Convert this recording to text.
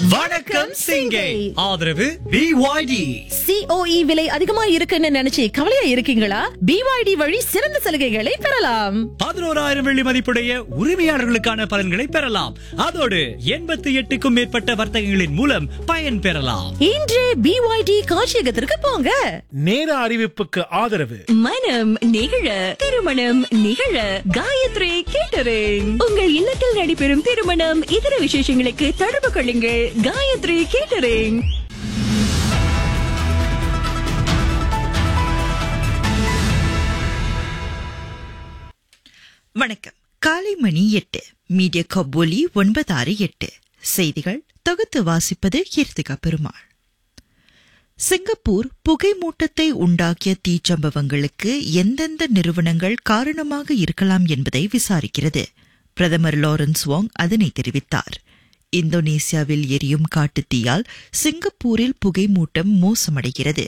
வணக்கம் சிங்கை ஆதரவு பிஒய்டி சிஓஇ விலை அதிகமா இருக்குன்னு நினைச்சு கவலையா இருக்கீங்களா பிவாய்டி வழி சிறந்த சலுகைகளை பெறலாம் பதினோராயிரம் வெள்ளி மதிப்புடைய உரிமையாளர்களுக்கான பலன்களை பெறலாம் அதோடு எண்பத்தி எட்டுக்கும் மேற்பட்ட வர்த்தகங்களின் மூலம் பயன் பெறலாம் இன்று பிவாய்டி காட்சியகத்திற்கு போங்க நேர அறிவிப்புக்கு ஆதரவு மனம் நிகழ திருமணம் நிகழ காயத்ரி கேட்டரிங் உங்கள் இல்லத்தில் நடைபெறும் திருமணம் இதர விசேஷங்களுக்கு தொடர்பு கொள்ளுங்கள் காயத்ரி கேட்டரிங் வணக்கம் காலை மணி எட்டு மீடியா கப்போலி ஒன்பதாறு எட்டு செய்திகள் தொகுத்து வாசிப்பது கீர்த்திகா பெருமாள் சிங்கப்பூர் புகை மூட்டத்தை உண்டாக்கிய தீச்சம்பவங்களுக்கு எந்தெந்த நிறுவனங்கள் காரணமாக இருக்கலாம் என்பதை விசாரிக்கிறது பிரதமர் லாரன்ஸ் வாங் அதனை தெரிவித்தார் இந்தோனேசியாவில் எரியும் காட்டுத்தீயால் சிங்கப்பூரில் புகை மூட்டம் மோசமடைகிறது